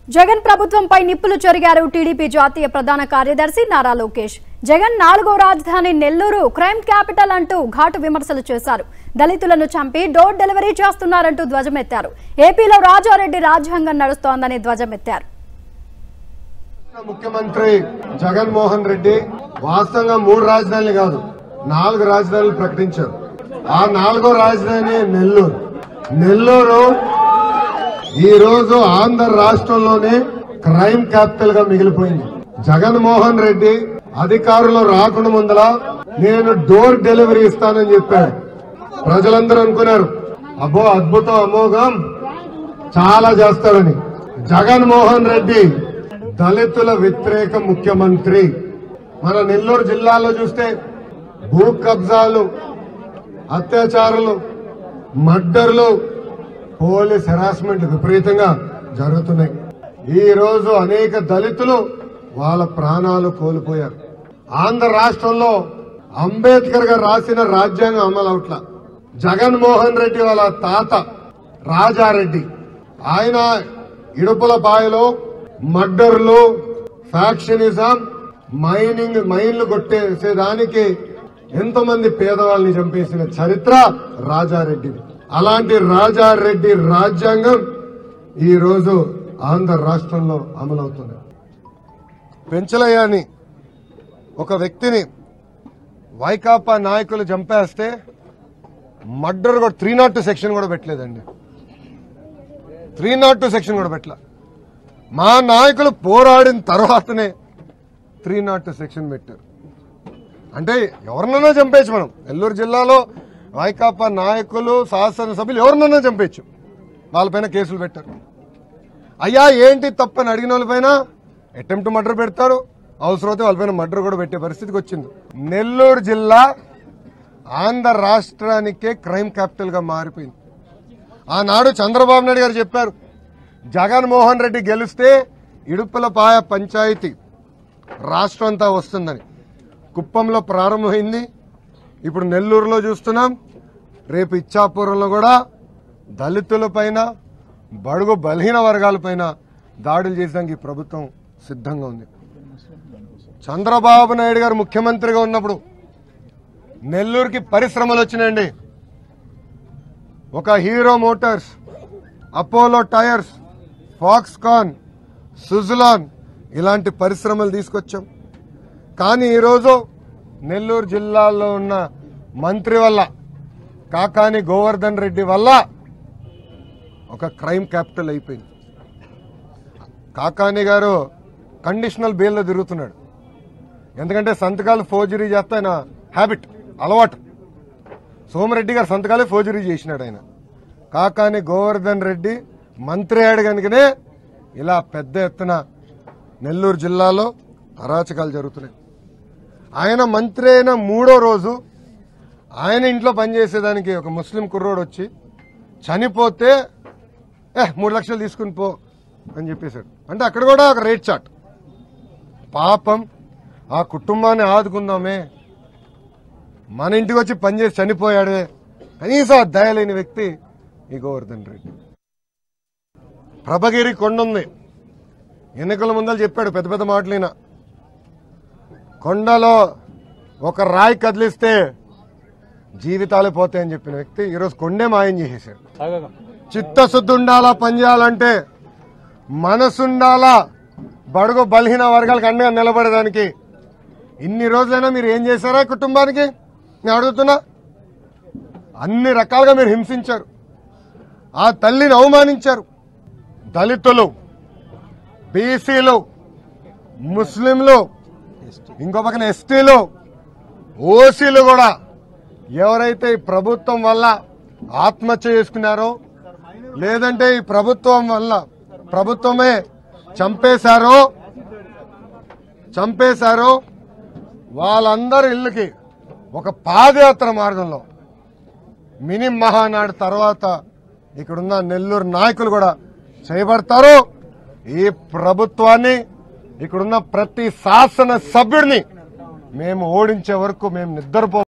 జగన్ ప్రభుత్వంపై నిప్పులు చెరిగారు టీడీపీ జాతీయ ప్రధాన కార్యదర్శి నారా లోకేష్ జగన్ నాలుగో రాజధాని నెల్లూరు క్రైమ్ క్యాపిటల్ అంటూ ఘాటు విమర్శలు చేశారు దళితులను చంపి డోర్ డెలివరీ చేస్తున్నారంటూ ధ్వజమెత్తారు ఏపీలో రాజారెడ్డి రాజ్యాంగం నడుస్తోందని ధ్వజమెత్తారు ముఖ్యమంత్రి జగన్మోహన్ రెడ్డి వాస్తవంగా మూడు రాజధానులు కాదు నాలుగు రాజధానులు ప్రకటించారు ఆ నాలుగో రాజధాని నెల్లూరు నెల్లూరు ఈ రోజు ఆంధ్ర రాష్ట్రంలోనే క్రైమ్ క్యాపిటల్ గా మిగిలిపోయింది జగన్మోహన్ రెడ్డి అధికారులు రాకుండా ముందల నేను డోర్ డెలివరీ ఇస్తానని చెప్పాడు ప్రజలందరూ అనుకున్నారు అబ్బో అద్భుతం అమోఘం చాలా చేస్తారని జగన్మోహన్ రెడ్డి దళితుల వ్యతిరేక ముఖ్యమంత్రి మన నెల్లూరు జిల్లాలో చూస్తే భూ కబ్జాలు అత్యాచారాలు మర్డర్లు పోలీస్ హెరాస్మెంట్ విపరీతంగా జరుగుతున్నాయి ఈ రోజు అనేక దళితులు వాళ్ళ ప్రాణాలు కోల్పోయారు ఆంధ్ర రాష్ట్రంలో అంబేద్కర్ గారు రాసిన రాజ్యాంగం అమలు అవట్ల జగన్మోహన్ రెడ్డి వాళ్ళ తాత రాజారెడ్డి ఆయన ఇడుపుల బాయలో మర్డర్లు ఫ్యాక్షనిజం మైనింగ్ మైన్లు కొట్టేసేదానికి ఎంతమంది పేదవాళ్ళని చంపేసిన చరిత్ర రాజారెడ్డిది అలాంటి రాజారెడ్డి రాజ్యాంగం ఈ రోజు ఆంధ్ర రాష్ట్రంలో అమలవుతుంది పెంచలయ్య అని ఒక వ్యక్తిని వైకాపా నాయకులు చంపేస్తే మర్డర్ కూడా త్రీ నాట్ టూ సెక్షన్ కూడా పెట్టలేదండి త్రీ నాట్ టూ సెక్షన్ కూడా పెట్టలే మా నాయకులు పోరాడిన తర్వాతనే త్రీ నాట్ టూ సెక్షన్ పెట్టారు అంటే ఎవరినైనా చంపేయచ్చు మనం నెల్లూరు జిల్లాలో వైకాపా నాయకులు శాసనసభ్యులు ఎవరినైనా చంపేయచ్చు వాళ్ళపైన కేసులు పెట్టారు అయ్యా ఏంటి తప్పని అడిగిన వాళ్ళపైన అటెంప్ట్ మర్డర్ పెడతారు అవసరమైతే వాళ్ళపైన మర్డర్ కూడా పెట్టే పరిస్థితికి వచ్చింది నెల్లూరు జిల్లా ఆంధ్ర రాష్ట్రానికే క్రైమ్ క్యాపిటల్ గా మారిపోయింది ఆనాడు చంద్రబాబు నాయుడు గారు చెప్పారు జగన్మోహన్ రెడ్డి గెలిస్తే ఇడుపులపాయ పంచాయతీ రాష్ట్రం అంతా వస్తుందని కుప్పంలో ప్రారంభమైంది ఇప్పుడు నెల్లూరులో చూస్తున్నాం రేపు ఇచ్చాపురంలో కూడా దళితులపైన బడుగు బలహీన వర్గాలపైన దాడులు చేయడానికి ఈ ప్రభుత్వం సిద్ధంగా ఉంది చంద్రబాబు నాయుడు గారు ముఖ్యమంత్రిగా ఉన్నప్పుడు నెల్లూరుకి పరిశ్రమలు వచ్చినాయండి ఒక Hero Motors Apollo Tyres Foxconn Suzlon ఇలాంటి పరిశ్రమలు తీసుకొచ్చాం కానీ ఈరోజు నెల్లూరు జిల్లాలో ఉన్న మంత్రి వల్ల కాకాని గోవర్ధన్ రెడ్డి వల్ల ఒక క్రైమ్ క్యాపిటల్ అయిపోయింది కాకాని గారు కండిషనల్ బెయిల్లో తిరుగుతున్నాడు ఎందుకంటే సంతకాలు ఫోర్జరీ చేస్తే ఆయన హ్యాబిట్ అలవాటు సోమిరెడ్డి గారు సంతకాలే ఫోర్జరీ చేసినాడు ఆయన కాకాని గోవర్ధన్ రెడ్డి మంత్రి అయ్యాడు కనుకనే ఇలా పెద్ద ఎత్తున నెల్లూరు జిల్లాలో అరాచకాలు జరుగుతున్నాయి ఆయన మంత్రి అయిన మూడో రోజు ఆయన ఇంట్లో పనిచేసేదానికి ఒక ముస్లిం కుర్రోడు వచ్చి చనిపోతే ఏ మూడు లక్షలు తీసుకుని పో అని చెప్పేశాడు అంటే అక్కడ కూడా ఒక రేట్ చాట్ పాపం ఆ కుటుంబాన్ని ఆదుకుందామే మన ఇంటికి వచ్చి పనిచేసి చనిపోయాడే కనీసం ఆ దయలేని వ్యక్తి ఈ గోవర్ధన్ రెడ్డి ప్రభగిరి కొండ ఉంది ఎన్నికల ముందర చెప్పాడు పెద్ద పెద్ద మాటలైన కొండలో ఒక రాయి కదిలిస్తే జీవితాలు పోతాయని చెప్పిన వ్యక్తి ఈరోజు కొండే మాయం చేసేసాడు చిత్తశుద్ధి ఉండాలా పనిచేయాలంటే మనసుండాలా బడుగు బలహీన వర్గాలకు అండగా నిలబడడానికి ఇన్ని రోజులైనా మీరు ఏం చేశారా ఈ కుటుంబానికి నేను అడుగుతున్నా అన్ని రకాలుగా మీరు హింసించారు ఆ తల్లిని అవమానించారు దళితులు బీసీలు ముస్లింలు ఇంకో పక్కన ఎస్టీలు ఓసీలు కూడా ఎవరైతే ఈ ప్రభుత్వం వల్ల ఆత్మహత్య చేసుకున్నారో లేదంటే ఈ ప్రభుత్వం వల్ల ప్రభుత్వమే చంపేశారో చంపేశారో వాళ్ళందరి ఇళ్ళకి ఒక పాదయాత్ర మార్గంలో మినీ మహానాడు తర్వాత ఇక్కడున్న నెల్లూరు నాయకులు కూడా చేయబడతారు ఈ ప్రభుత్వాన్ని ఇక్కడున్న ప్రతి శాసన సభ్యుడిని మేము ఓడించే వరకు మేము నిద్రపో